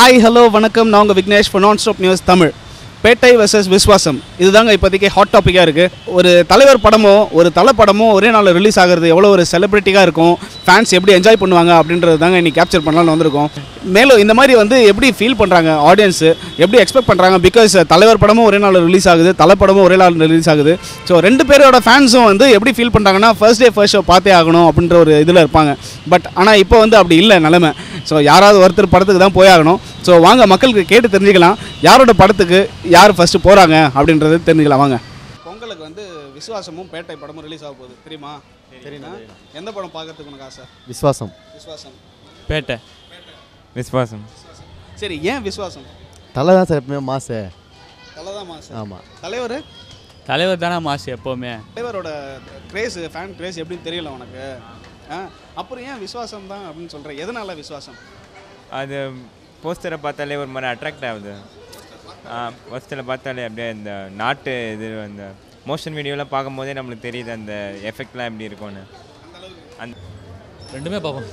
Hi hello வணக்கம் நான் உங்கள் விக்னேஷ் for நான் stop news Tamil Petta versus Viswasam இதுதாங்க இப்போதைக்கு ஹாட் டாப்பிக்காக இருக்குது ஒரு தலைவர் படமோ ஒரு தலை படமோ ஒரே நாளில் ரிலீஸ் ஆகிறது எவ்வளோ ஒரு செலிப்ரிட்டிக்காக இருக்கும் ஃபேன்ஸ் எப்படி என்ஜாய் பண்ணுவாங்க அப்படின்றது தாங்க இன்னைக்கு கேப்சர் பண்ணலாம்னு வந்திருக்கோம் மேலும் இந்த மாதிரி வந்து எப்படி ஃபீல் பண்ணுறாங்க ஆடியன்ஸு எப்படி எக்ஸ்பெக்ட் பண்ணுறாங்க பிகாஸ் தலைவர் படமும் ஒரே நாள் ரிலீஸ் ஆகுது தலை படமும் ஒரே நாள் ரிலீஸ் ஆகுது ஸோ ரெண்டு பேரோட ஃபேன்ஸும் வந்து எப்படி ஃபீல் பண்ணுறாங்கன்னா ஃபர்ஸ்ட் டே ஃபர்ஸ்ட் ஷோ பார்த்தே ஆகணும் அப்படின்ற ஒரு இதில் இருப்பாங்க பட் ஆனால் இப்போ வந்து அப்படி இல்லை நிலமை ஸோ யாராவது ஒருத்தர் படத்துக்கு தான் போயாகணும் ஸோ வாங்க மக்களுக்கு கேட்டு தெரிஞ்சுக்கலாம் யாரோட படத்துக்கு யார் ஃபஸ்ட்டு போகிறாங்க அப்படின்றது தெரிஞ்சுக்கலாம் வாங்க பொங்கலுக்கு வந்து விசுவாசமும் பேட்டை படமும் ரிலீஸ் ஆக போகுது தெரியுமா தெரியுமா எந்த படம் பார்க்கறதுக்கு உனக்கு ஆசை விஸ்வாசம் விசுவாசம் பேட்டை விஸ்வாசம் சரி ஏன் விசுவாசம் தலை தான் சார் எப்பவுமே மாசு தலைதான் மாசம் ஆமாம் தலைவர் தலைவர் தானே மாசு எப்போவுமே தலைவரோட கிரேஸ் ஃபேன் கிரேஸ் எப்படின்னு தெரியல உனக்கு ஆ அப்புறம் ஏன் விசுவாசம் தான் அப்படின்னு சொல்கிறேன் எதனால விசுவாசம் அது போஸ்டரை பார்த்தாலே ஒரு மாதிரி அட்ராக்ட் ஆகுது போஸ்டரை பார்த்தாலே அப்படியே இந்த நாட்டு இது அந்த மோஷன் வீடியோலாம் பார்க்கும்போதே நம்மளுக்கு தெரியுது அந்த எஃபெக்ட்லாம் எப்படி இருக்கும்னு அந்த ரெண்டுமே பார்ப்போம்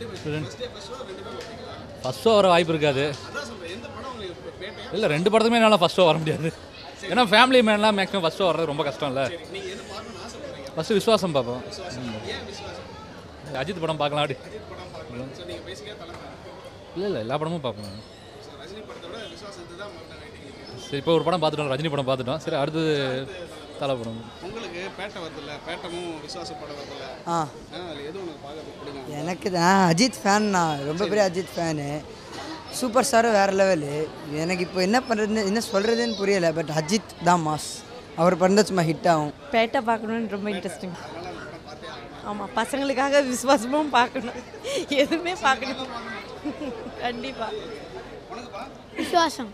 ஃபஸ்ட் ஷோ வர வாய்ப்பு இருக்காது இல்லை ரெண்டு படத்துமே என்னால் ஃபஸ்ட் ஷோ வர முடியாது ஏன்னா ஃபேமிலி மேன்லாம் மேக்ஸிமம் ஃபஸ்ட் ஷோ வர்றது ரொம்ப கஷ்டம் இல்லை ஃபஸ்ட்டு விஸ்வாசம் பார்ப்போம் ம். அஜித் படம் பார்க்கலாம் அப்படி இல்லை இல்லை எல்லா படமும் பார்ப்போம் சரி இப்போ ஒரு படம் பார்த்துட்டோம் ரஜினி படம் பார்த்துட்டோம் சரி அடுத்தது தலை படம் உங்களுக்கு பேட்டை வருதுல்ல பேட்டமும் விசுவாச படம் வருதுல்ல ஆ அதில் எது உனக்கு பார்க்க பிடிக்கும் எனக்கு தான் அஜித் ஃபேன் நான் ரொம்ப பெரிய அஜித் ஃபேனு சூப்பர் ஸ்டாரும் வேறு லெவலு எனக்கு இப்போ என்ன பண்ணுறதுன்னு என்ன சொல்கிறதுன்னு புரியலை பட் அஜித் தான் மாஸ் அவர் பண்ண சும்மா ஹிட் ஆகும் பேட்டை பார்க்கணுன்னு ரொம்ப இன்ட்ரெஸ்டிங் ஆமாம் பசங்களுக்காக விசுவாசமும் பார்க்கணும் எதுவுமே பார்க்கணும் கண்டிப்பாக விசுவாசம்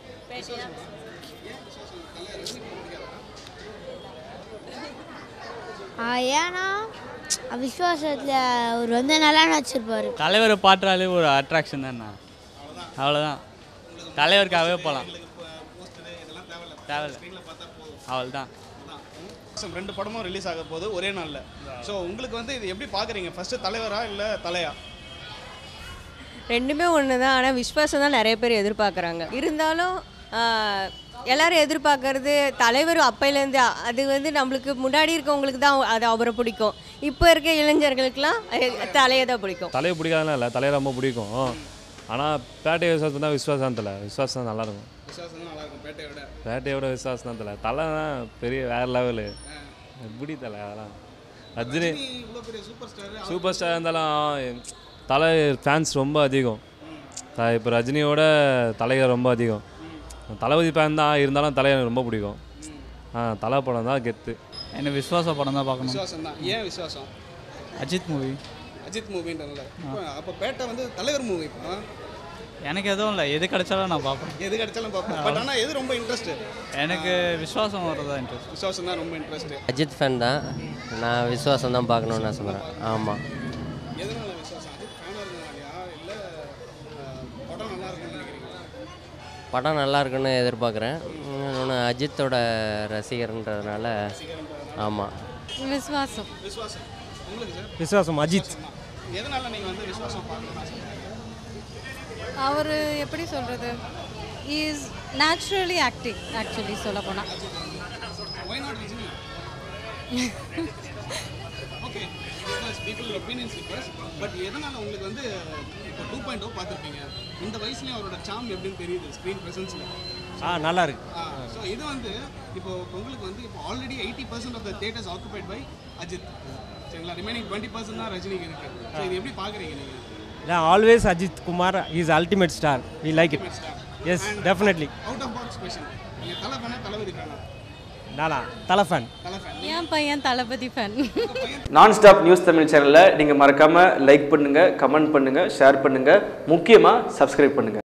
ஆ, ஏன்னா விசுவாசத்தில் அவர் வந்து நல்லா நடிச்சிருப்பாரு தலைவரை பாட்டுறாலே ஒரு அட்ராக்ஷன் தானே அவ்வளோதான் தலைவருக்காகவே போகலாம் தேவையில்ல அவள் தான் விசுவாசம் ரெண்டு படமும் ரிலீஸ் ஆக போகுது ஒரே நாளில் ஸோ உங்களுக்கு வந்து இது எப்படி பார்க்குறீங்க ஃபஸ்ட்டு தலைவரா இல்லை தலையா ரெண்டுமே ஒன்று தான் ஆனால் விஸ்வாசம் தான் நிறைய பேர் எதிர்பார்க்குறாங்க இருந்தாலும் ஆஹ், எல்லாரும் எதிர்பார்க்கறது தலைவர் அப்பையிலேருந்து அது வந்து நம்மளுக்கு முன்னாடி இருக்கவங்களுக்கு தான் அது அவரை பிடிக்கும் இப்போ இருக்க இளைஞர்களுக்கெல்லாம் அஹ், தலையை தான் பிடிக்கும் தலையை பிடிக்காதெல்லாம் இல்லை தலையை ரொம்ப பிடிக்கும் ஆனால் பேட்டை விசுவாசம் தான் விசுவாசம் தலை விசுவாசம் தான் நல்லாயிருக்கும் விசுவாசம் தான் நல்லா இருக்கும் பேட்டையை விட பேட்டையோட விசுவாசம் தான் தலை தலை தான் பெரிய வேறு லெவலு எப்படி தலை அதெல்லாம் ரஜினி இவ்வளோ பெரிய சூப்பர் ஸ்டார் சூப்பர் ஸ்டார் இருந்தாலும் தலை ஃபேன்ஸ் ரொம்ப அதிகம் த இப்போ ரஜினியோட தலைவர் ரொம்ப அதிகம் தளபதி ஃபேன் தான் இருந்தாலும் தலை எனக்கு ரொம்ப பிடிக்கும் ஆ தலை படம் தான் கெத்து எனக்கு விஸ்வாச படம் தான் பார்க்கணும் விசுவாசம் தான் ஏன் விசுவாசம் அஜித் மூவி அஜித் மூவின்றதுல இப்போ அப்போ பேட்டை வந்து தலைவர் மூவி இப்போ எனக்கு எதுவும் இல்லை எது கிடைச்சாலும் நான் பார்ப்பேன் எது கிடைச்சாலும் பார்ப்போம் பட் ஆனால் எது ரொம்ப இன்ட்ரெஸ்ட் எனக்கு விஸ்வாசம் வர்றதா இன்ட்ரெஸ்ட் விசுவாசம் தான் ரொம்ப இன்ட்ரெஸ்ட் அஜித் ஃபேன் தான் நான் விசுவாசம் தான் பார்க்கணுன்னு ஆசைப்பட்றேன் ஆமாம் எதனால விசுவாசம் அஜித் ஃபேனாக இருக்கனாலயா இல்லை படம் நல்லா இருக்கும்னு நினைக்கிறீங்களா படம் நல்லா இருக்குன்னு எதிர்பார்க்குறேன் இன்னொன்று அஜித்தோட ரசிகர்ன்றதுனால ஆமாம் விசுவாசம் விசுவாசம் உங்களுக்கு சார் விஸ்வாசம் அஜித் எதனால நீங்கள் வந்து விசுவாசம் பார்க்கணும்னு ஆசைப்படுறீங்க அவர் எப்படி சொல்கிறது இஸ் நேச்சுரலி ஆக்டிங் ஆக்சுவலி சொல்ல போனால் Why not Vijay? okay, because people opinions differs, but எதனால உங்களுக்கு வந்து இப்போ டூ பாயிண்ட் ஓ பார்த்துருப்பீங்க இந்த வயசுலயும் அவரோட சாம் எப்படின்னு தெரியுது ஸ்க்ரீன் ப்ரெசன்ஸில் ஆ நல்லா இருக்கு ஸோ இது வந்து இப்போ உங்களுக்கு வந்து இப்போ already eighty percent of the theatres occupied by Ajith சரிங்களா ரிமைனிங் டுவெண்ட்டி பர்சன்ட் தான் ரஜினிக்கு இருக்கு ஸோ இது எப்படி பார்க்குறீங்க நீங்கள் always Ajith Kumar is ultimate star we like it yes definitely out of box question நீங்கள் தலை ஃபேனா தளபதி ஃபேனா நானா தலை ஃபேன் தலை ஃபேன் என் பையன் தளபதி ஃபேன் நான் ஸ்டாப் நியூஸ் தமிழ் சேனலை நீங்கள் மறக்காமல் லைக் பண்ணுங்கள் கமெண்ட் பண்ணுங்கள் ஷேர் பண்ணுங்கள் முக்கியமாக சப்ஸ்கிரைப் பண்ணுங்கள்